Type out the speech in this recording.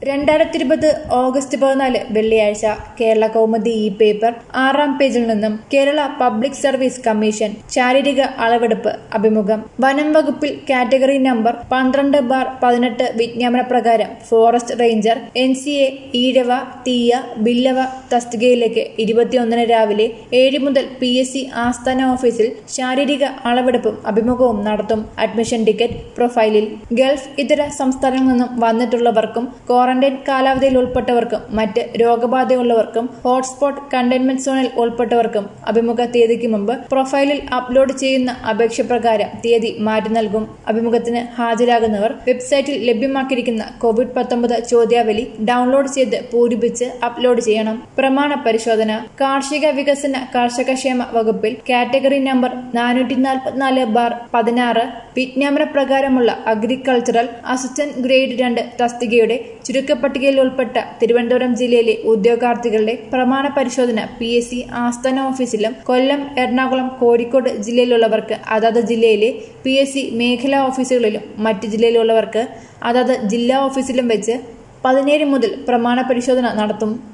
രണ്ടായിരത്തി ഇരുപത് ഓഗസ്റ്റ് പതിനാല് വെള്ളിയാഴ്ച കേരള കൗമുദി ഇ പേപ്പർ ആറാം പേജിൽ നിന്നും കേരള പബ്ലിക് സർവീസ് കമ്മീഷൻ ശാരീരിക അളവെടുപ്പ് അഭിമുഖം വനം വകുപ്പിൽ കാറ്റഗറി നമ്പർ പന്ത്രണ്ട് ബാർ പതിനെട്ട് വിജ്ഞാപന പ്രകാരം forest ranger N C A Ezhava Thiyya Billava തസ്തികയിലേക്ക് ഇരുപത്തിയൊന്നിന് രാവിലെ ഏഴ് മുതൽ പി എസ് സി ആസ്ഥാന ഓഫീസിൽ ശാരീരിക അളവെടുപ്പും അഭിമുഖവും നടത്തും അഡ്മിഷൻ ടിക്കറ്റ് പ്രൊഫൈലിൽ ഗൾഫ് ഇതര സംസ്ഥാനങ്ങളിൽ നിന്നും വന്നിട്ടുള്ളവർക്കും ക്വാറന്റൈൻ കാലാവധിയിൽ ഉൾപ്പെട്ടവർക്കും മറ്റ് രോഗബാധയുള്ളവർക്കും ഹോട്ട്സ്പോട്ട് കണ്ടെയ്ൻമെന്റ് സോണിൽ ഉൾപ്പെട്ടവർക്കും അഭിമുഖ തീയതിക്ക് മുമ്പ് പ്രൊഫൈലിൽ അപ്ലോഡ് ചെയ്യുന്ന അപേക്ഷ പ്രകാരം തീയതി മാറ്റി നൽകും അഭിമുഖത്തിന് ഹാജരാകുന്നവർ വെബ്സൈറ്റിൽ ലഭ്യമാക്കിയിരിക്കുന്ന കോവിഡ് പത്തൊമ്പത് ചോദ്യാവലി ഡൗൺലോഡ് ചെയ്ത് പൂരിപ്പിച്ച് അപ്ലോഡ് ചെയ്യണം പ്രമാണ പരിശോധന കാർഷിക വികസന കർഷകക്ഷേമ വകുപ്പിൽ കാറ്റഗറി നമ്പർ നാനൂറ്റി നാൽപ്പത്തിനാല് ബാർ പതിനാറ് വിജ്ഞാപന പ്രകാരമുള്ള അഗ്രികൾച്ചറൽ അസിസ്റ്റന്റ് ഗ്രേഡ് രണ്ട് തസ്തികയുടെ ചുരുക്കപ്പട്ടികയിൽ ഉൾപ്പെട്ട തിരുവനന്തപുരം ജില്ലയിലെ ഉദ്യോഗാർത്ഥികളുടെ പ്രമാണ പരിശോധന പി എസ് സി ആസ്ഥാന ഓഫീസിലും കൊല്ലം എറണാകുളം കോഴിക്കോട് ജില്ലയിലുള്ളവർക്ക് അതത് ജില്ലയിലെ പി എസ് സി മേഖലാ ഓഫീസുകളിലും മറ്റ് ജില്ലയിലുള്ളവർക്ക് അതത് ജില്ലാ ഓഫീസിലും വെച്ച് പതിനേഴ് മുതൽ പ്രമാണ പരിശോധന നടത്തും